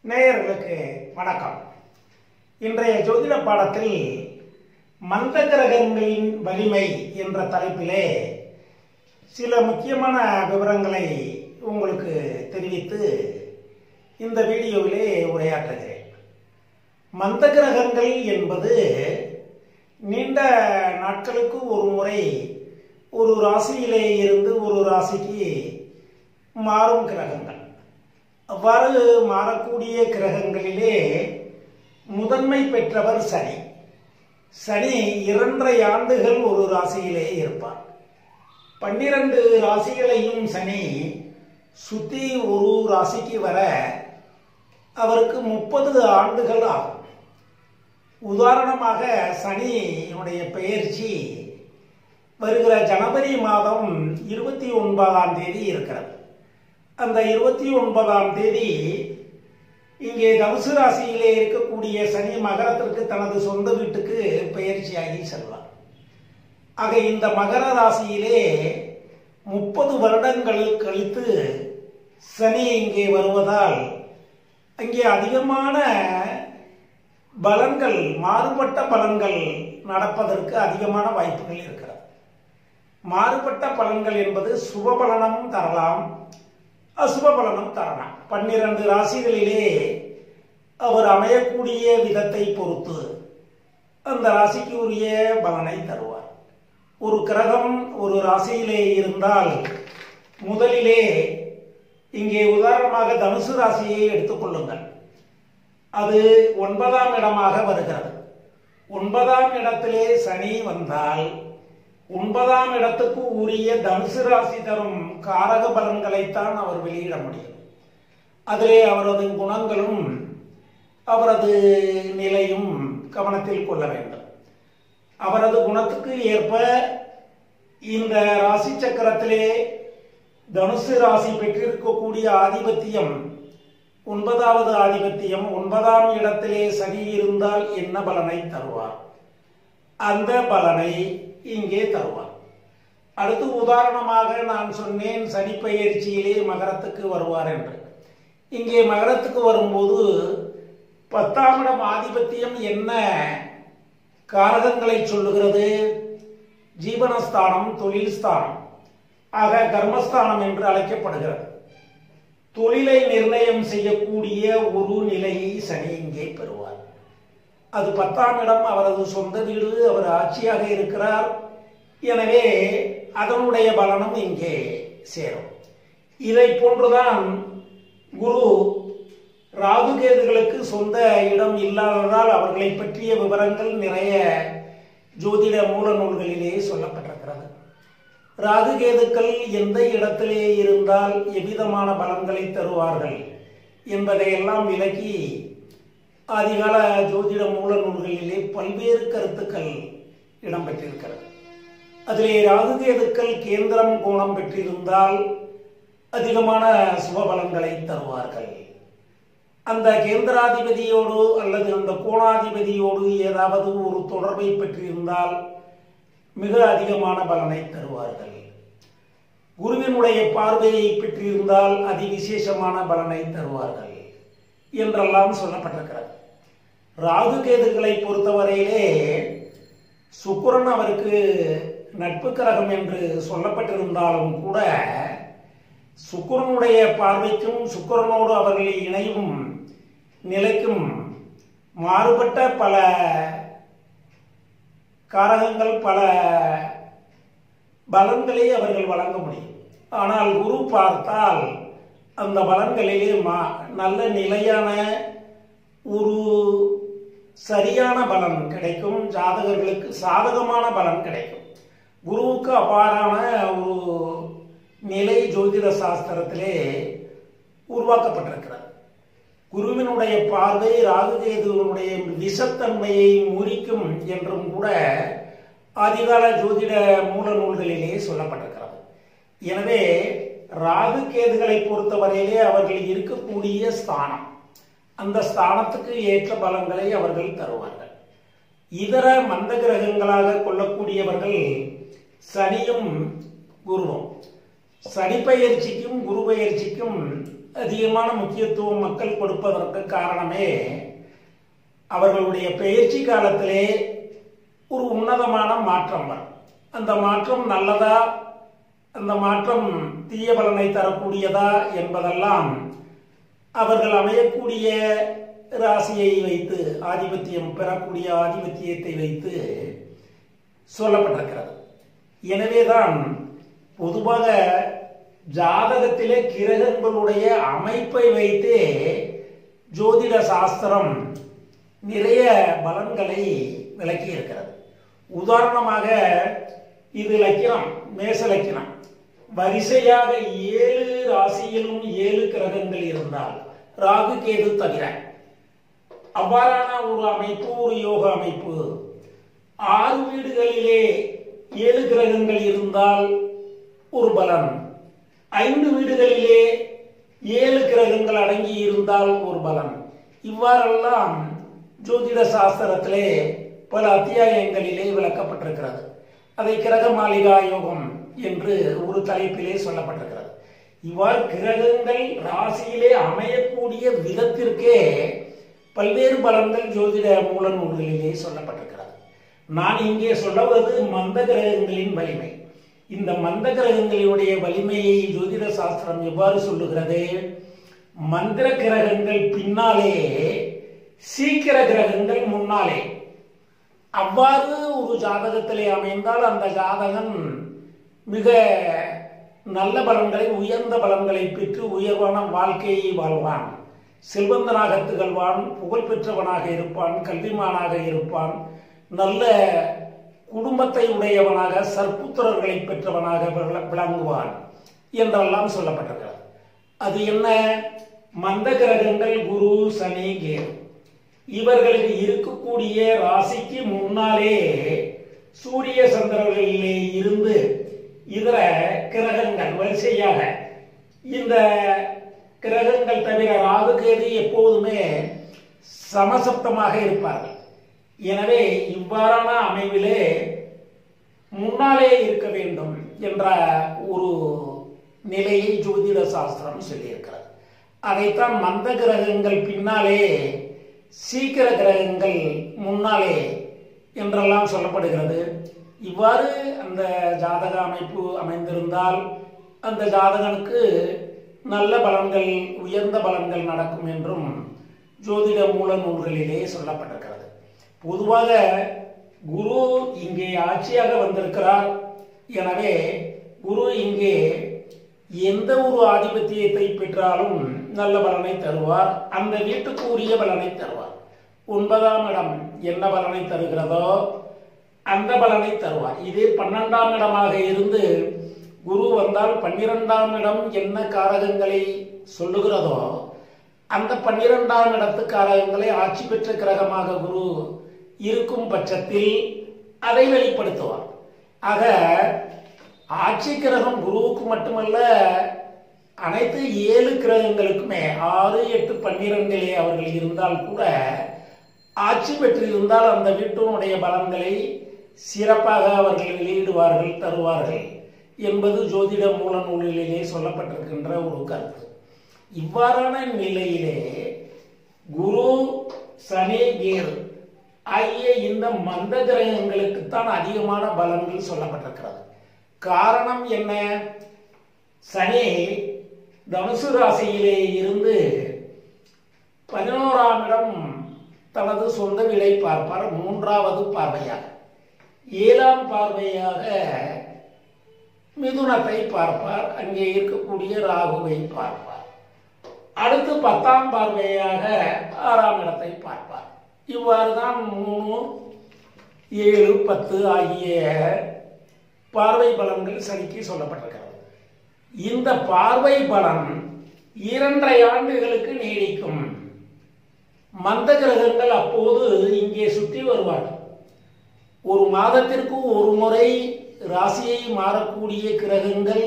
நேயர்களுக்கு வணக்கம் இன்றைய ஜோதிட பாடத்தில் மந்த கிரகங்களின் வலிமை என்ற தலைப்பிலே சில முக்கியமான விவரங்களை உங்களுக்கு தெரிவித்து இந்த வீடியோவிலே உரையாற்றுகிறேன் மந்த கிரகங்கள் என்பது நீண்ட நாட்களுக்கு ஒரு முறை ஒரு ராசியிலே இருந்து ஒரு ராசிக்கு மாறும் கிரகங்கள் அவ்வாறு மாறக்கூடிய கிரகங்களிலே முதன்மை பெற்றவர் சனி சனி இரண்டரை ஆண்டுகள் ஒரு ராசியிலே இருப்பார் பன்னிரண்டு ராசிகளையும் சனி சுத்தி ஒரு ராசிக்கு வர அவருக்கு முப்பது ஆண்டுகள் ஆகும் உதாரணமாக சனியுடைய பெயர்ச்சி வருகிற ஜனவரி மாதம் இருபத்தி ஒன்பதாம் தேதி இருக்கிறது அந்த இருபத்தி ஒன்பதாம் தேதி இங்கே தனுசு ராசியிலே இருக்கக்கூடிய சனி மகரத்திற்கு தனது சொந்த வீட்டுக்கு பயிற்சியாகி செல்வார் ஆக இந்த மகர ராசியிலே முப்பது வருடங்கள் கழித்து சனி இங்கே வருவதால் அங்கே அதிகமான பலன்கள் மாறுபட்ட பலன்கள் நடப்பதற்கு அதிகமான வாய்ப்புகள் இருக்கிறது மாறுபட்ட பலன்கள் என்பது சுப பலனும் தரலாம் அசுப பலனும் தரலாம் பன்னிரண்டு ராசிகளிலே அவர் அமையக்கூடிய விதத்தை பொறுத்து அந்த ராசிக்கு உரிய பலனை தருவார் ஒரு கிரகம் ஒரு ராசியிலே இருந்தால் முதலிலே இங்கே உதாரணமாக தனுசு ராசியை எடுத்துக்கொள்ளுங்கள் அது ஒன்பதாம் இடமாக வருகிறது ஒன்பதாம் இடத்திலே சனி வந்தால் ஒன்பதாம் இடத்துக்கு உரிய தனுசு ராசி தரும் காரக பலன்களைத்தான் அவர் வெளியிட முடியும் அதிலே அவரது குணங்களும் அவரது நிலையும் கவனத்தில் கொள்ள வேண்டும் அவரது குணத்துக்கு ஏற்ப இந்த ராசி சக்கரத்திலே தனுசு ராசி பெற்றிருக்கக்கூடிய ஆதிபத்தியம் ஒன்பதாவது ஆதிபத்தியம் ஒன்பதாம் இடத்திலே சனி இருந்தால் என்ன பலனை தருவார் அந்த பலனை இங்கே தருவார் அடுத்து உதாரணமாக நான் சொன்னேன் சனி பயிற்சியிலே மகரத்துக்கு வருவார் என்று இங்கே மகரத்துக்கு வரும்போது பத்தாம் இடம் ஆதிபத்தியம் என்ன காரகங்களை சொல்லுகிறது ஜீவனஸ்தானம் தொழில் ஸ்தானம் ஆக கர்மஸ்தானம் என்று அழைக்கப்படுகிறது தொழிலை நிர்ணயம் செய்யக்கூடிய ஒரு நிலையை சனி இங்கே பெறுவார் அது பத்தாம் இடம் அவரது சொந்த வீடு அவர் ஆட்சியாக இருக்கிறார் எனவே அதனுடைய பலனும் இங்கே சேரும் இதை போன்றுதான் குரு ராகுகேதுகளுக்கு சொந்த இடம் இல்லாததால் அவர்களை பற்றிய விவரங்கள் நிறைய ஜோதிட மூல நூல்களிலே சொல்லப்பட்டிருக்கிறது ராகுகேதுக்கள் எந்த இடத்திலே இருந்தால் எவ்விதமான பலன்களை தருவார்கள் என்பதையெல்லாம் விலக்கி ஆதிகால ஜோதிட மூல நூல்களிலே பல்வேறு கருத்துக்கள் இடம்பெற்றிருக்கிறது அதிலே ராகுகேதுக்கள் கேந்திரம் கோணம் பெற்றிருந்தால் அதிகமான சுபபலன்களை தருவார்கள் அந்த கேந்திராதிபதியோடு அல்லது அந்த கோணாதிபதியோடு ஏதாவது ஒரு தொடர்பை பெற்றிருந்தால் மிக அதிகமான பலனை தருவார்கள் குருவினுடைய பார்வையை பெற்றிருந்தால் அதிவிசேஷமான பலனை தருவார்கள் என்றெல்லாம் சொல்லப்பட்டிருக்கிறது ராகு கேதுகளை பொறுத்தவரையிலே சுக்குரன் அவருக்கு நட்பு கிரகம் என்று சொல்லப்பட்டிருந்தாலும் கூட சுக்குரனுடைய பார்வைக்கும் சுக்குரனோடு அவர்கள் இணையும் நிலைக்கும் மாறுபட்ட பல காரகங்கள் பல பலன்களை அவர்கள் வழங்க முடியும் ஆனால் குரு பார்த்தால் அந்த பலன்களிலே மா நல்ல நிலையான ஒரு சரியான பலன் கிடைக்கும் ஜாதகர்களுக்கு சாதகமான பலன் கிடைக்கும் குருவுக்கு அவ்வாறான ஒரு நிலை ஜோதிட சாஸ்திரத்திலே உருவாக்கப்பட்டிருக்கிறது குருவினுடைய பார்வை ராகுகேதுவனுடைய விஷத்தன்மையை முறிக்கும் என்றும் கூட ஆதிகால ஜோதிட மூல நூல்களிலே சொல்லப்பட்டிருக்கிறது எனவே ராகு கேதுகளை பொறுத்தவரையிலே அவர்கள் இருக்கக்கூடிய ஸ்தானம் அந்த ஸ்தானத்துக்கு ஏற்ற பலன்களை அவர்கள் தருவார்கள் இதர மந்த கிரகங்களாக கொள்ளக்கூடியவர்கள் சனியும் குருவும் சனி பயிற்சிக்கும் குரு பயிற்சிக்கும் அதிகமான முக்கியத்துவம் மக்கள் கொடுப்பதற்கு காரணமே அவர்களுடைய பயிற்சி காலத்திலே ஒரு உன்னதமான மாற்றம் வரும் அந்த மாற்றம் நல்லதா அந்த மாற்றம் தீய பலனை தரக்கூடியதா என்பதெல்லாம் அவர்கள் அமையக்கூடிய ராசியை வைத்து ஆதிபத்தியம் பெறக்கூடிய ஆதிபத்தியத்தை வைத்து சொல்லப்பட்டிருக்கிறது எனவேதான் பொதுவாக ஜாதகத்திலே கிரகங்களுடைய அமைப்பை வைத்தே ஜோதிட சாஸ்திரம் நிறைய பலன்களை விளக்கி இருக்கிறது உதாரணமாக இது லக்கினம் மேச லக்கினம் வரிசையாக ஏழு ராசியிலும் ஏழு கிரகங்கள் இருந்தால் ராகு கேது தவிர அவ்வாறான ஒரு அமைப்பு ஒரு யோக அமைப்பு ஆறு வீடுகளிலே ஏழு கிரகங்கள் இருந்தால் ஒரு பலன் ஐந்து வீடுகளிலே ஏழு கிரகங்கள் அடங்கி இருந்தால் ஒரு பலன் இவ்வாறெல்லாம் ஜோதிட சாஸ்திரத்திலே பல அத்தியாயங்களிலே விளக்கப்பட்டிருக்கிறது அதை கிரக மாளிகா யோகம் என்று ஒரு தலைப்பிலே சொல்லப்பட்டிருக்கிறது இவ்வாறு கிரகங்கள் ராசியிலே அமையக்கூடிய விதத்திற்கே பல்வேறு பலன்கள் ஜோதிட மூல நூல்களிலே சொல்லப்பட்டிருக்கிறது நான் இங்கே சொல்லுவது மந்த கிரகங்களின் வலிமை இந்த மந்த கிரகங்களினுடைய வலிமையை ஜோதிட சாஸ்திரம் எவ்வாறு சொல்லுகிறது மந்திர கிரகங்கள் பின்னாலே சீக்கிர கிரகங்கள் முன்னாலே அவ்வாறு ஒரு ஜாதகத்திலே அமைந்தால் அந்த ஜாதகன் மிக நல்ல பலன்களை உயர்ந்த பலன்களை பெற்று உயர்வான வாழ்க்கையை வாழ்வான் செல்வந்தனாக திகழ்வான் புகழ் பெற்றவனாக இருப்பான் கல்விமானாக இருப்பான் நல்ல குடும்பத்தை உடையவனாக சற்புத்திரர்களை பெற்றவனாக விள- விளங்குவான் என்றெல்லாம் சொல்லப்பட்டிருக்கிறது அது என்ன மந்த கிரகங்கள் குரு சனி கேது இவர்களுக்கு இருக்கக்கூடிய ராசிக்கு முன்னாலே சூரிய சந்திரர்களிலே இருந்து இதர கிரகங்கள் வரிசையாக இந்த கிரகங்கள் தவிர ராகு கேது எப்போதுமே சமசப்தமாக இருப்பார்கள் எனவே இவ்வாறான அமைவிலே முன்னாலே இருக்க வேண்டும் என்ற ஒரு நிலையை ஜோதிட சாஸ்திரம் சொல்லியிருக்கிறது அதைத்தான் மந்த கிரகங்கள் பின்னாலே சீக்கிர கிரகங்கள் முன்னாலே என்றெல்லாம் சொல்லப்படுகிறது இவ்வாறு அந்த ஜாதக அமைப்பு அமைந்திருந்தால் அந்த ஜாதகனுக்கு நல்ல பலன்கள் உயர்ந்த பலன்கள் நடக்கும் என்றும் ஜோதிட மூல நூல்களிலே சொல்லப்பட்டிருக்கிறது பொதுவாக குரு இங்கே ஆட்சியாக வந்திருக்கிறார் எனவே குரு இங்கே எந்த ஒரு ஆதிபத்தியத்தை பெற்றாலும் நல்ல பலனை தருவார் அந்த வீட்டுக்கு உரிய பலனை தருவார் ஒன்பதாம் இடம் என்ன பலனை தருகிறதோ அந்த பலனை தருவார் இதே பன்னெண்டாம் இடமாக இருந்து குரு வந்தால் பன்னிரெண்டாம் இடம் என்ன காரகங்களை சொல்லுகிறதோ அந்த பன்னிரெண்டாம் இடத்து காரகங்களை ஆட்சி பெற்ற கிரகமாக குரு இருக்கும் பட்சத்தில் அதை வெளிப்படுத்துவார் ஆக ஆட்சி கிரகம் குருவுக்கு மட்டுமல்ல அனைத்து ஏழு கிரகங்களுக்குமே ஆறு எட்டு பன்னிரெண்டிலே அவர்கள் இருந்தால் கூட ஆட்சி பெற்றிருந்தால் அந்த வீட்டினுடைய பலன்களை சிறப்பாக அவர்கள் வெளியிடுவார்கள் தருவார்கள் என்பது ஜோதிட மூல நூலிலே சொல்லப்பட்டிருக்கின்ற ஒரு கருத்து இவ்வாறான நிலையிலே குரு சனி கேது ஆகிய இந்த மந்த கிரகங்களுக்குத்தான் அதிகமான பலன்கள் சொல்லப்பட்டிருக்கிறது காரணம் என்ன சனி தனுசு ராசியிலே இருந்து பதினோராம் இடம் தனது சொந்த வீடை பார்ப்பார் மூன்றாவது பார்வையாக ஏழாம் பார்வையாக மிதுனத்தை பார்ப்பார் அங்கே இருக்கக்கூடிய ராகுவை பார்ப்பார் அடுத்து பத்தாம் பார்வையாக ஆறாம் இடத்தை பார்ப்பார் இவ்வாறு தான் மூணு ஏழு பத்து ஆகிய பார்வை பலன்கள் சனிக்கு சொல்லப்பட்டிருக்கிறது இந்த பார்வை பலன் இரண்டரை ஆண்டுகளுக்கு நீடிக்கும் மந்த கிரகங்கள் அப்போது இங்கே சுற்றி வருவார்கள் ஒரு மாதத்திற்கு ஒரு முறை ராசியை மாறக்கூடிய கிரகங்கள்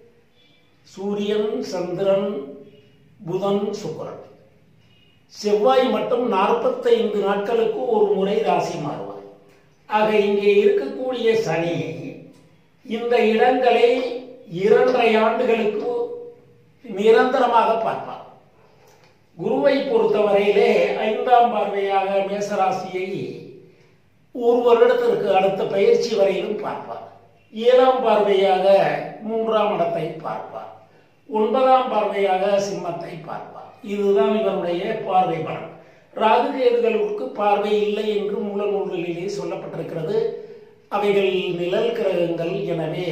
சூரியன் சந்திரன் புதன் சுக்கிரன் செவ்வாய் மட்டும் நாற்பத்தைந்து நாட்களுக்கு ஒரு முறை ராசி மாறுவார் ஆக இங்கே இருக்கக்கூடிய சனி இந்த இடங்களை இரண்டரை ஆண்டுகளுக்கு நிரந்தரமாக பார்ப்பார் குருவை பொறுத்தவரையிலே ஐந்தாம் பார்வையாக மேசராசியை ஒரு வருடத்திற்கு அடுத்த பயிற்சி வரையிலும் பார்ப்பார் ஏழாம் பார்வையாக மூன்றாம் இடத்தை பார்ப்பார் ஒன்பதாம் பார்வையாக சிம்மத்தை பார்ப்பார் இதுதான் இவருடைய பார்வை பலன் ராகு கேதுகளுக்கு பார்வை இல்லை என்று மூல நூல்களிலே சொல்லப்பட்டிருக்கிறது அவைகள் நிழல் கிரகங்கள் எனவே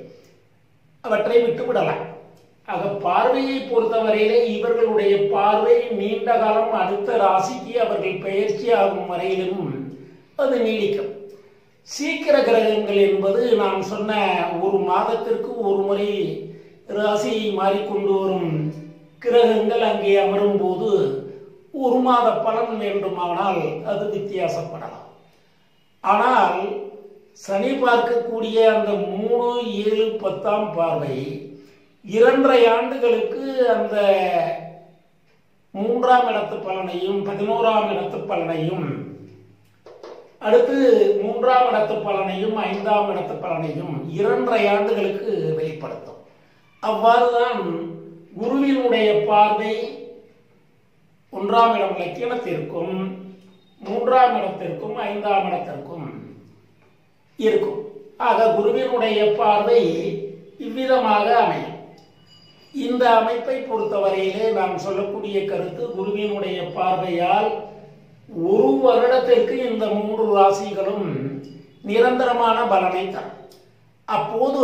அவற்றை விட்டுவிடலாம் ஆக பார்வையை பொறுத்தவரையிலே இவர்களுடைய பார்வை நீண்ட காலம் அடுத்த ராசிக்கு அவர்கள் பயிற்சி ஆகும் வரையிலும் அது நீடிக்கும் சீக்கிர கிரகங்கள் என்பது நான் சொன்ன ஒரு மாதத்திற்கு ஒரு முறை ராசியை மாறிக்கொண்டு வரும் கிரகங்கள் அங்கே அமரும் போது ஒரு மாத பலன் வேண்டுமானால் அது வித்தியாசப்படலாம் ஆனால் சனி பார்க்கக்கூடிய அந்த மூணு ஏழு பத்தாம் பார்வை இரண்டரை ஆண்டுகளுக்கு அந்த மூன்றாம் இடத்து பலனையும் பதினோராம் இடத்து பலனையும் அடுத்து மூன்றாம் இடத்து பலனையும் ஐந்தாம் இடத்து பலனையும் இரண்டரை ஆண்டுகளுக்கு வெளிப்படுத்தும் அவ்வாறுதான் குருவினுடைய பார்வை ஒன்றாம் இடம் லக்கினத்திற்கும் மூன்றாம் இடத்திற்கும் ஐந்தாம் இடத்திற்கும் இருக்கும் ஆக குருவினுடைய பார்வை இவ்விதமாக அமையும் இந்த அமைப்பை பொறுத்தவரையிலே நாம் சொல்லக்கூடிய கருத்து குருவினுடைய பார்வையால் ஒரு வருடத்திற்கு இந்த மூன்று ராசிகளும் நிரந்தரமான பலனை தரும் அப்போது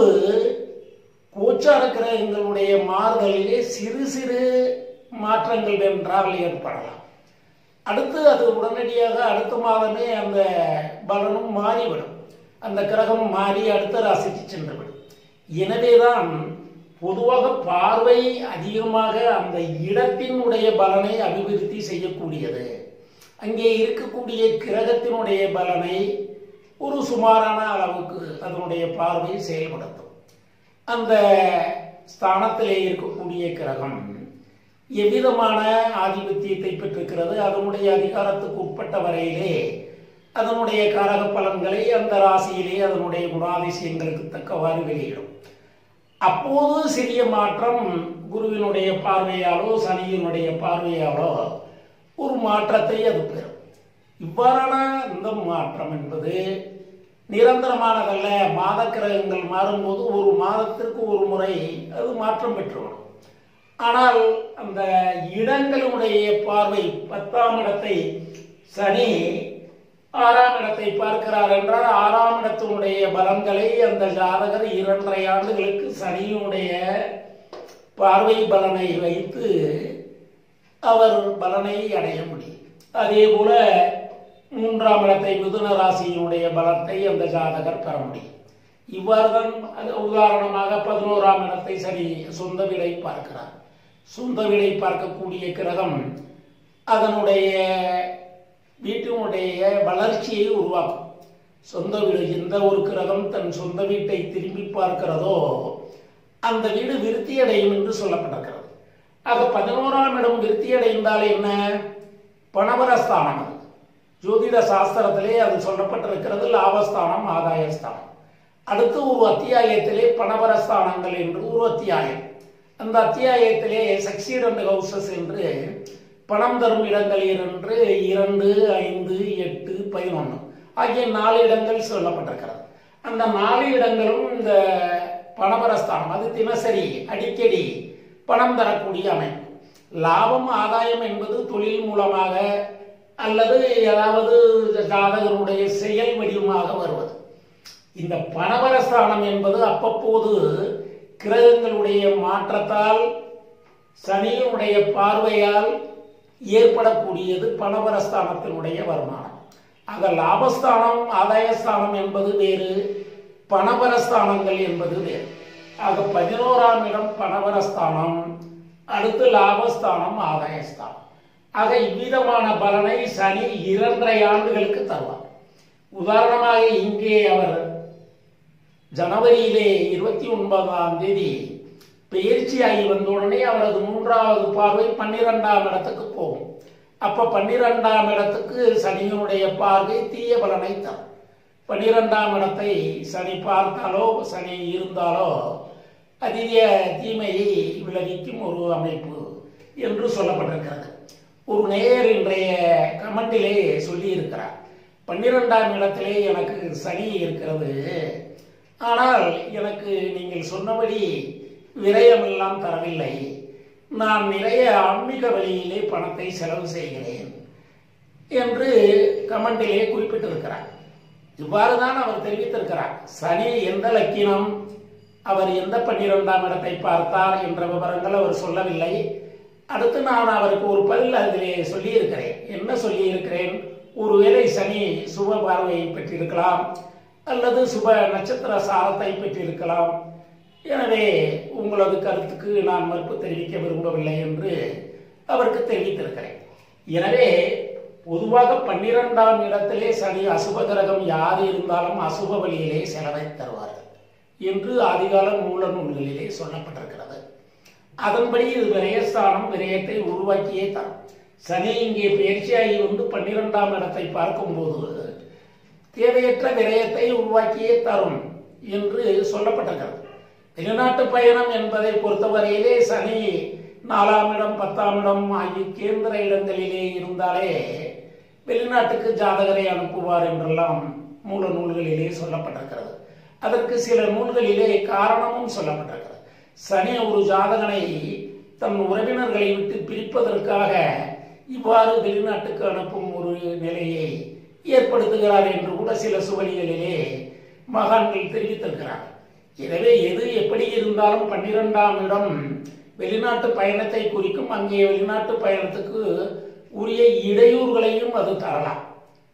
கோச்சார கிரகங்களுடைய மாறுதலிலே சிறு சிறு மாற்றங்கள் வென்றால் ஏற்படலாம் அடுத்து அது உடனடியாக அடுத்த மாதமே அந்த பலனும் மாறிவிடும் அந்த கிரகம் மாறி அடுத்த ராசிக்கு சென்றுவிடும் எனவேதான் பொதுவாக பார்வை அதிகமாக அந்த இடத்தினுடைய பலனை அபிவிருத்தி செய்யக்கூடியது அங்கே இருக்கக்கூடிய கிரகத்தினுடைய பலனை ஒரு சுமாரான அளவுக்கு அதனுடைய பார்வை செயல்படுத்தும் அந்த ஸ்தானத்திலே இருக்கக்கூடிய கிரகம் எவ்விதமான ஆதிபத்தியத்தை பெற்றிருக்கிறது அதனுடைய அதிகாரத்துக்கு உட்பட்ட வரையிலே அதனுடைய காரக பலன்களை அந்த ராசியிலே அதனுடைய குணாதிசயங்களுக்கு தக்கவாறு வெளியிடும் அப்போது சிறிய மாற்றம் குருவினுடைய பார்வையாலோ சனியினுடைய பார்வையாலோ ஒரு மாற்றத்தை அது பெறும் இவ்வாறான இந்த மாற்றம் என்பது நிரந்தரமானதல்ல மாத கிரகங்கள் மாறும்போது ஒரு மாதத்திற்கு ஒரு முறை அது மாற்றம் பெற்றுவிடும் ஆனால் அந்த இடங்களுடைய பார்வை பத்தாம் இடத்தை சனி ஆறாம் இடத்தை பார்க்கிறார் என்றால் ஆறாம் இடத்தினுடைய பலன்களை அந்த ஜாதகர் இரண்டரை ஆண்டுகளுக்கு சனியினுடைய பார்வை பலனை வைத்து அவர் பலனை அடைய முடியும் அதே போல மூன்றாம் இடத்தை மிதுன ராசியினுடைய பலத்தை அந்த ஜாதகர் பெற முடியும் இவ்வாறு தான் அது உதாரணமாக பதினோராம் இடத்தை சரி சொந்த வீடை பார்க்கிறார் சொந்த வீடை பார்க்கக்கூடிய கிரகம் அதனுடைய வீட்டினுடைய வளர்ச்சியை உருவாக்கும் சொந்த வீடு எந்த ஒரு கிரகம் தன் சொந்த வீட்டை திரும்பி பார்க்கிறதோ அந்த வீடு விருத்தி அடையும் என்று சொல்லப்பட்டிருக்கிறது ஆக பதினோராம் இடம் விருத்தி அடைந்தால் என்ன பணவரஸ்தானம் அது ஜோதிட சாஸ்திரத்திலே அது சொல்லப்பட்டிருக்கிறது லாபஸ்தானம் ஆதாயஸ்தானம் அடுத்து ஒரு அத்தியாயத்திலே பணவரஸ்தானங்கள் என்று ஒரு அத்தியாயம் அந்த அத்தியாயத்திலே சக்சீடண்ட் ஹவுசஸ் என்று பணம் தரும் இடங்கள் இரண்டு இரண்டு ஐந்து எட்டு பதினொன்று ஆகிய நாலு இடங்கள் சொல்லப்பட்டிருக்கிறது அந்த நாலு இடங்களும் இந்த பணபரஸ்தானம் அது தினசரி அடிக்கடி பணம் தரக்கூடிய அமைப்பு லாபம் ஆதாயம் என்பது தொழில் மூலமாக அல்லது ஏதாவது ஜாதகருடைய செயல் வடிவமாக வருவது இந்த பணபரஸ்தானம் என்பது அப்பப்போது கிரகங்களுடைய மாற்றத்தால் சனியினுடைய பார்வையால் ஏற்படக்கூடியது பணபரஸ்தானத்தினுடைய வருமானம் ஆக லாபஸ்தானம் ஆதாயஸ்தானம் என்பது வேறு பணபரஸ்தானங்கள் என்பது வேறு ஆக பதினோராம் இடம் பணபரஸ்தானம் அடுத்து லாபஸ்தானம் ஆதாயஸ்தானம் ஆக இவ்விதமான பலனை சனி இரண்டரை ஆண்டுகளுக்கு தருவார் உதாரணமாக இங்கே அவர் ஜனவரியிலே இருபத்தி ஒன்பதாம் தேதி பயிற்சியாகி வந்த உடனே அவரது மூன்றாவது பார்வை பன்னிரெண்டாம் இடத்துக்கு போகும் அப்ப பன்னிரெண்டாம் இடத்துக்கு சனியினுடைய பார்வை தீய பலனை தரும் பன்னிரெண்டாம் இடத்தை சனி பார்த்தாலோ சனி இருந்தாலோ அதிக தீமையை விளைவிக்கும் ஒரு அமைப்பு என்று சொல்லப்பட்டிருக்கிறது ஒரு நேயர் இன்றைய கமெண்டிலே சொல்லியிருக்கிறார் பன்னிரெண்டாம் இடத்திலே எனக்கு சனி இருக்கிறது ஆனால் எனக்கு நீங்கள் சொன்னபடி விரயமெல்லாம் தரவில்லை நான் நிறைய ஆன்மீக வழியிலே பணத்தை செலவு செய்கிறேன் என்று கமெண்டிலே குறிப்பிட்டிருக்கிறார் இவ்வாறு தான் அவர் தெரிவித்திருக்கிறார் சனி எந்த லக்கினம் அவர் எந்த பன்னிரெண்டாம் இடத்தை பார்த்தார் என்ற விவரங்கள் அவர் சொல்லவில்லை அடுத்து நான் அவருக்கு ஒரு பதில் அதிலே சொல்லியிருக்கிறேன் என்ன சொல்லியிருக்கிறேன் ஒருவேளை சனி சுப பார்வையை பெற்றிருக்கலாம் அல்லது சுப நட்சத்திர சாரத்தை பெற்றிருக்கலாம் எனவே உங்களது கருத்துக்கு நான் மறுப்பு தெரிவிக்க விரும்பவில்லை என்று அவருக்கு தெரிவித்திருக்கிறேன் எனவே பொதுவாக பன்னிரெண்டாம் இடத்திலே சனி அசுப கிரகம் யார் இருந்தாலும் அசுப வழியிலே செலவை தருவார்கள் என்று ஆதிகால மூல நூல்களிலே சொல்லப்பட்டிருக்கிறது அதன்படி இது விரயஸ்தானம் விரயத்தை உருவாக்கியே தரும் சனி இங்கே பயிற்சியாகி வந்து பன்னிரெண்டாம் இடத்தை பார்க்கும்போது தேவையற்ற விரயத்தை உருவாக்கியே தரும் என்று சொல்லப்பட்டிருக்கிறது வெளிநாட்டு பயணம் என்பதை பொறுத்தவரையிலே சனி நாலாம் இடம் பத்தாம் இடம் ஆகிய கேந்திர இடங்களிலே இருந்தாலே வெளிநாட்டுக்கு ஜாதகரை அனுப்புவார் என்றெல்லாம் மூல நூல்களிலே சொல்லப்பட்டிருக்கிறது அதற்கு சில நூல்களிலே காரணமும் சொல்லப்பட்டிருக்கிறது சனி ஒரு ஜாதகனை தன் உறவினர்களை விட்டு பிரிப்பதற்காக இவ்வாறு வெளிநாட்டுக்கு அனுப்பும் ஒரு நிலையை ஏற்படுத்துகிறார் என்று கூட சில சுவலிகளிலே மகான்கள் தெரிவித்திருக்கிறார் எனவே எது எப்படி இருந்தாலும் பன்னிரெண்டாம் இடம் வெளிநாட்டு பயணத்தை குறிக்கும் அங்கே வெளிநாட்டு பயணத்துக்கு உரிய இடையூறுகளையும் அது தரலாம்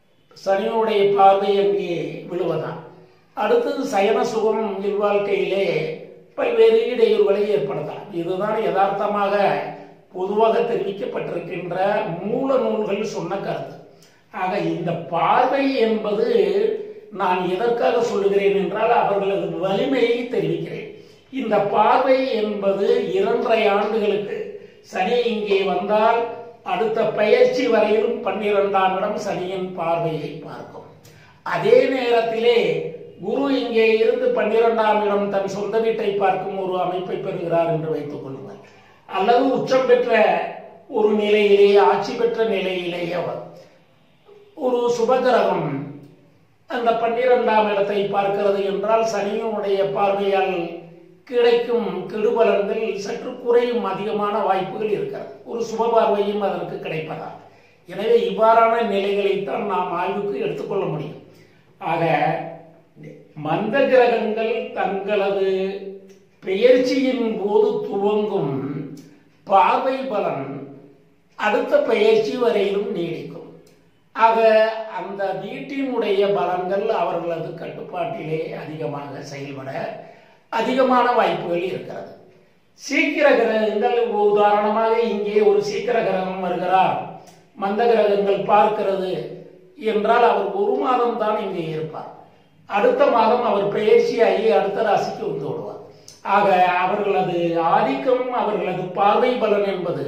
சனியுடைய பார்வை அங்கே விழுவதாம் அடுத்தது சயன சுகம் இல்வாழ்க்கையிலே பல்வேறு இடையூறுகளை ஏற்படுத்தலாம் இதுதான் யதார்த்தமாக பொதுவாக தெரிவிக்கப்பட்டிருக்கின்ற மூல நூல்கள் சொன்ன கருத்து ஆக இந்த பார்வை என்பது நான் எதற்காக சொல்லுகிறேன் என்றால் அவர்களது வலிமையை தெரிவிக்கிறேன் இந்த பார்வை என்பது இரண்டரை ஆண்டுகளுக்கு சனி இங்கே வந்தால் அடுத்த பயிற்சி வரையிலும் பன்னிரெண்டாம் இடம் சனியின் பார்வையை பார்க்கும் அதே நேரத்திலே குரு இங்கே இருந்து பன்னிரெண்டாம் இடம் தன் சொந்த வீட்டை பார்க்கும் ஒரு அமைப்பை பெறுகிறார் என்று வைத்துக் கொள்ளுங்கள் அல்லது உச்சம் பெற்ற ஒரு நிலையிலே ஆட்சி பெற்ற நிலையிலே அவர் ஒரு சுபகிரகம் அந்த பன்னிரெண்டாம் இடத்தை பார்க்கிறது என்றால் சனியினுடைய பார்வையால் கிடைக்கும் கெடுபலன்கள் சற்று குறையும் அதிகமான வாய்ப்புகள் இருக்கிறது ஒரு சுப பார்வையும் அதற்கு கிடைப்பதா எனவே இவ்வாறான நிலைகளைத்தான் நாம் ஆய்வுக்கு எடுத்துக்கொள்ள முடியும் ஆக மந்த கிரகங்கள் தங்களது பெயர்ச்சியின் போது துவங்கும் பார்வை பலன் அடுத்த பெயர்ச்சி வரையிலும் நீடிக்கும் ஆக அந்த வீட்டினுடைய பலன்கள் அவர்களது கட்டுப்பாட்டிலே அதிகமாக செயல்பட அதிகமான வாய்ப்புகள் இருக்கிறது சீக்கிர கிரகங்கள் உதாரணமாக இங்கே ஒரு சீக்கிர கிரகம் வருகிறார் மந்த கிரகங்கள் பார்க்கிறது என்றால் அவர் ஒரு மாதம் தான் இங்கே இருப்பார் அடுத்த மாதம் அவர் பெயர்ச்சியாகி அடுத்த ராசிக்கு வந்து விடுவார் ஆக அவர்களது ஆதிக்கம் அவர்களது பார்வை பலன் என்பது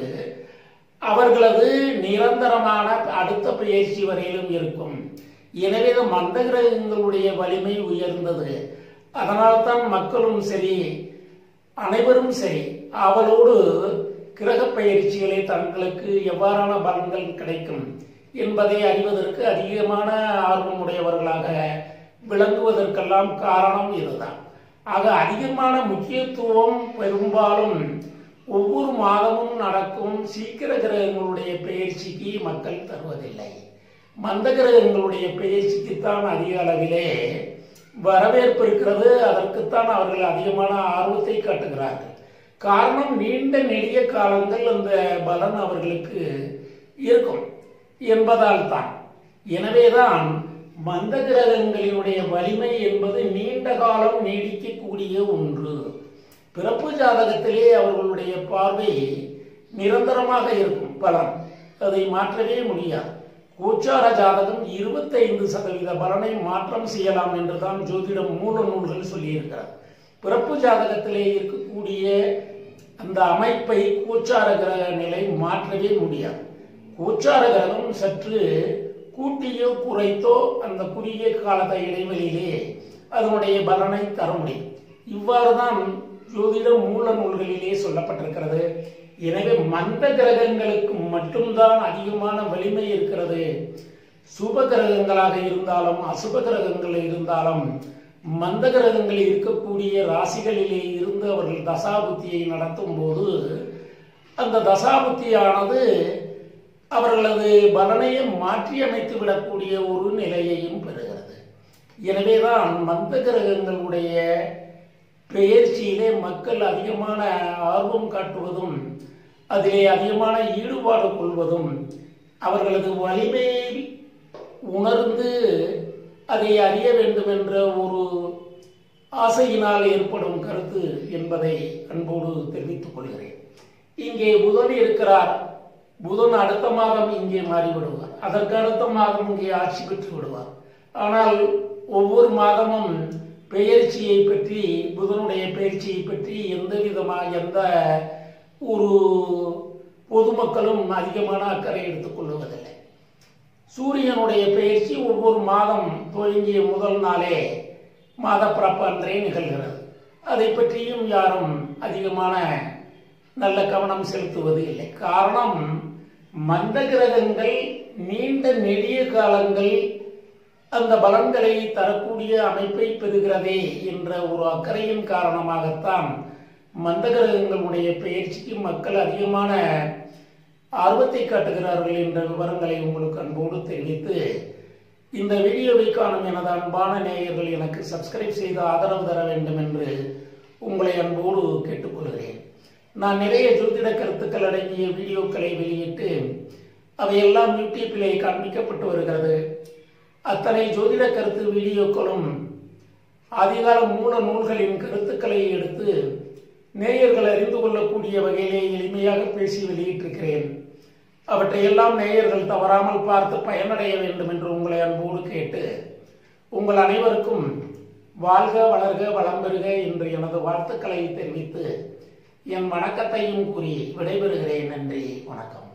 அவர்களது நிரந்தரமான அடுத்த பயிற்சி வரையிலும் இருக்கும் எனவே மந்த கிரகங்களுடைய வலிமை உயர்ந்தது அதனால்தான் மக்களும் சரி அனைவரும் சரி அவளோடு கிரக பயிற்சிகளை தங்களுக்கு எவ்வாறான பலன்கள் கிடைக்கும் என்பதை அறிவதற்கு அதிகமான ஆர்வமுடையவர்களாக விளங்குவதற்கெல்லாம் காரணம் இதுதான் ஆக அதிகமான முக்கியத்துவம் பெரும்பாலும் ஒவ்வொரு மாதமும் நடக்கும் சீக்கிர கிரகங்களுடைய பயிற்சிக்கு மக்கள் தருவதில்லை மந்த கிரகங்களுடைய பயிற்சிக்குத்தான் அதிக அளவிலே வரவேற்பு இருக்கிறது அதற்குத்தான் அவர்கள் அதிகமான ஆர்வத்தை காட்டுகிறார்கள் காரணம் நீண்ட நெடிய காலங்கள் அந்த பலன் அவர்களுக்கு இருக்கும் என்பதால் தான் எனவேதான் மந்த கிரகங்களினுடைய வலிமை என்பது நீண்ட காலம் நீடிக்கக்கூடிய ஒன்று பிறப்பு ஜாதகத்திலே அவர்களுடைய பார்வை நிரந்தரமாக இருக்கும் பலன் அதை மாற்றவே முடியாது கோச்சார ஜாதகம் இருபத்தைந்து சதவீத பலனை மாற்றம் செய்யலாம் என்றுதான் ஜோதிடம் மூல நூல்கள் சொல்லியிருக்கிறார் பிறப்பு ஜாதகத்திலே இருக்கக்கூடிய அந்த அமைப்பை கோச்சார கிரக நிலை மாற்றவே முடியாது கோச்சார கிரகம் சற்று கூட்டியோ குறைத்தோ அந்த குறுகிய காலத்த இடைவெளியிலே அதனுடைய பலனை தர முடியும் இவ்வாறு தான் ஜோதிட மூல நூல்களிலே சொல்லப்பட்டிருக்கிறது எனவே மந்த கிரகங்களுக்கு மட்டும்தான் அதிகமான வலிமை இருக்கிறது சுப கிரகங்களாக இருந்தாலும் அசுப கிரகங்கள் இருந்தாலும் மந்த கிரகங்கள் இருக்கக்கூடிய ராசிகளிலே இருந்து அவர்கள் தசாபுத்தியை நடத்தும் போது அந்த தசாபுத்தியானது அவர்களது பலனையை மாற்றி அமைத்து விடக்கூடிய ஒரு நிலையையும் பெறுகிறது எனவேதான் மந்த கிரகங்களுடைய பெயர்ச்சியிலே மக்கள் அதிகமான ஆர்வம் காட்டுவதும் அதிலே அதிகமான ஈடுபாடு கொள்வதும் அவர்களது வலிமையை உணர்ந்து அதை அறிய வேண்டும் என்ற ஒரு ஆசையினால் ஏற்படும் கருத்து என்பதை அன்போடு தெரிவித்துக் கொள்கிறேன் இங்கே புதன் இருக்கிறார் புதன் அடுத்த மாதம் இங்கே மாறிவிடுவார் அதற்கு அடுத்த மாதம் இங்கே ஆட்சி பெற்று விடுவார் ஆனால் ஒவ்வொரு மாதமும் பெயர்ச்சியை பற்றி புதனுடைய பெயர்ச்சியை பற்றி எந்த விதமாக எந்த ஒரு பொதுமக்களும் அதிகமான அக்கறை எடுத்துக்கொள்வதில்லை சூரியனுடைய பெயர்ச்சி ஒவ்வொரு மாதம் துவங்கிய முதல் நாளே மாத பிறப்பு அன்றே நிகழ்கிறது அதை பற்றியும் யாரும் அதிகமான நல்ல கவனம் செலுத்துவது இல்லை காரணம் மந்த கிரகங்கள் நீண்ட நெடிய காலங்கள் அந்த பலன்களை தரக்கூடிய அமைப்பை பெறுகிறதே என்ற ஒரு அக்கறையின் காரணமாகத்தான் மந்த கிரகங்களுடைய பயிற்சிக்கு மக்கள் அதிகமான ஆர்வத்தை காட்டுகிறார்கள் என்ற விவரங்களை உங்களுக்கு அன்போடு தெரிவித்து இந்த வீடியோவை காணும் எனது அன்பான நேயர்கள் எனக்கு சப்ஸ்கிரைப் செய்து ஆதரவு தர வேண்டும் என்று உங்களை அன்போடு கேட்டுக்கொள்கிறேன் நான் நிறைய ஜோதிட கருத்துக்கள் அடங்கிய வீடியோக்களை வெளியிட்டு அவையெல்லாம் யூடியூப்பிலே காண்பிக்கப்பட்டு வருகிறது அத்தனை ஜோதிட கருத்து வீடியோக்களும் ஆதிகால மூல நூல்களின் கருத்துக்களை எடுத்து நேயர்கள் அறிந்து கொள்ளக்கூடிய வகையிலே எளிமையாக பேசி வெளியிட்டிருக்கிறேன் அவற்றையெல்லாம் நேயர்கள் தவறாமல் பார்த்து பயனடைய வேண்டும் என்று உங்களை அன்போடு கேட்டு உங்கள் அனைவருக்கும் வாழ்க வளர்க வளம் பெறுக என்று எனது வாழ்த்துக்களை தெரிவித்து என் வணக்கத்தையும் கூறி விடைபெறுகிறேன் நன்றி வணக்கம்